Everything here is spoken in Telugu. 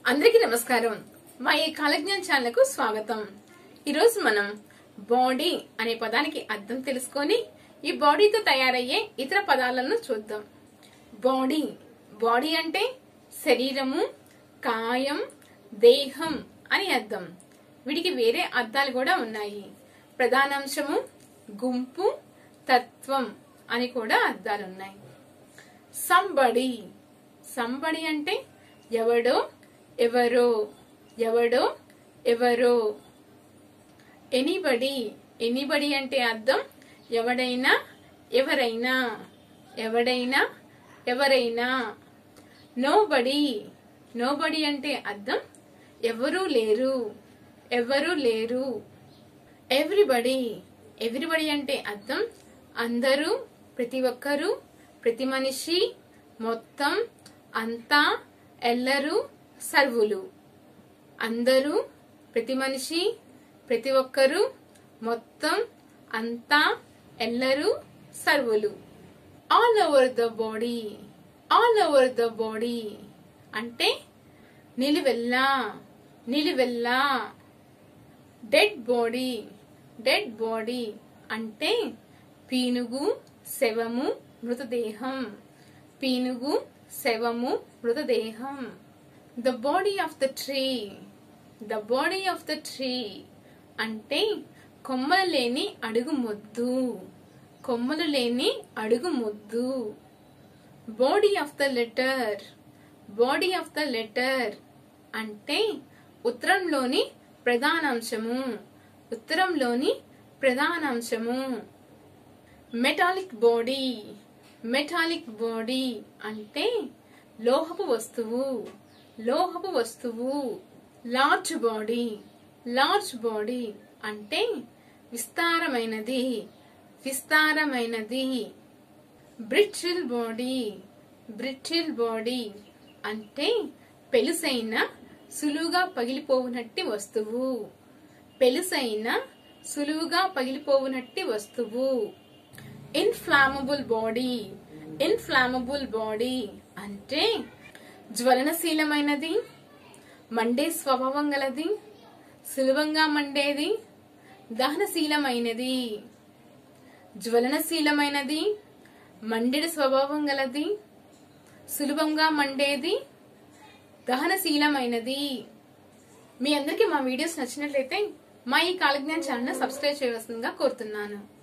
అందరికీ నమస్కారం మా ఈ కాలజ్ఞాన్ ఛానల్ కు స్వాగతం ఈరోజు మనం బాడీ అనే పదానికి అర్థం తెలుసుకొని ఈ బాడీతో తయారయ్యే ఇతర పదాలను చూద్దాం బాడీ బాడీ అంటే శరీరము కాయం దేహం అని అర్థం వీటికి వేరే అర్థాలు కూడా ఉన్నాయి ప్రధానాంశము గుంపు తత్వం అని కూడా అర్థాలున్నాయి సంబడి సంబడి అంటే ఎవడో ఎవరో ఎవడో ఎవరో ఎనీబడి ఎనీబడి అంటే అర్థం ఎవడైనా ఎవరైనా ఎవడైనా ఎవరైనా నోబడి నోబడి అంటే అర్థం ఎవరూ లేరు ఎవరూ లేరు ఎవ్రీబడి ఎవ్రీబడి అంటే అర్థం అందరూ ప్రతి ఒక్కరూ ప్రతి మనిషి మొత్తం అంతా ఎల్లరూ సర్వులు అందరూ ప్రతి మనిషి ప్రతి ఒక్కరూ మొత్తం అంతా ఎల్లరూ సర్వులు all over the body all over the body అంటే నిలువెల్లా నిలువెల్లా డెడ్ బాడీ డెడ్ బాడీ అంటే పీనుగు శవము మృతదేహం పీనుగు శవము మృతదేహం the body of the tree the body of the tree అంటే కొమ్మలు లేని అడుగు మొద్దు కొమ్మలు లేని అడుగు మొద్దు body of the letter body of the letter అంటే ఉత్తరంలోని ప్రధానాంశము ఉత్తరంలోని ప్రధానాంశము మెటాలిక్ బాడీ మెటాలిక్ బాడీ అంటే లోహపు వస్తువు లోహపు వస్తువు లార్జ్ బాడీ లార్జ్ బాడీ అంటే విస్తారమైనది విస్తారమైనది బ్రిటిల్ బాడీ బ్రిటిల్ బాడీ అంటే పెలుసైన సులువుగా పగిలిపోవునట్టి వస్తువు పెలుసైన సులువుగా పగిలిపోవునట్టి వస్తువు ఇన్ఫ్లామబుల్ బాడీ ఇన్ఫ్లామబుల్ బాడీ అంటే జ్వలనశీలమైనది మండే స్వభావం గలది సులభంగా మండేది దహనశీలమైనది జ్వలనశీలమైనది మండెడు స్వభావం గలది సులభంగా మండేది దహనశీలమైనది మీ అందరికీ మా వీడియోస్ నచ్చినట్లయితే మా ఈ కాలజ్ఞాన్ ఛానల్ సబ్స్క్రైబ్ చేయవలసిందిగా కోరుతున్నాను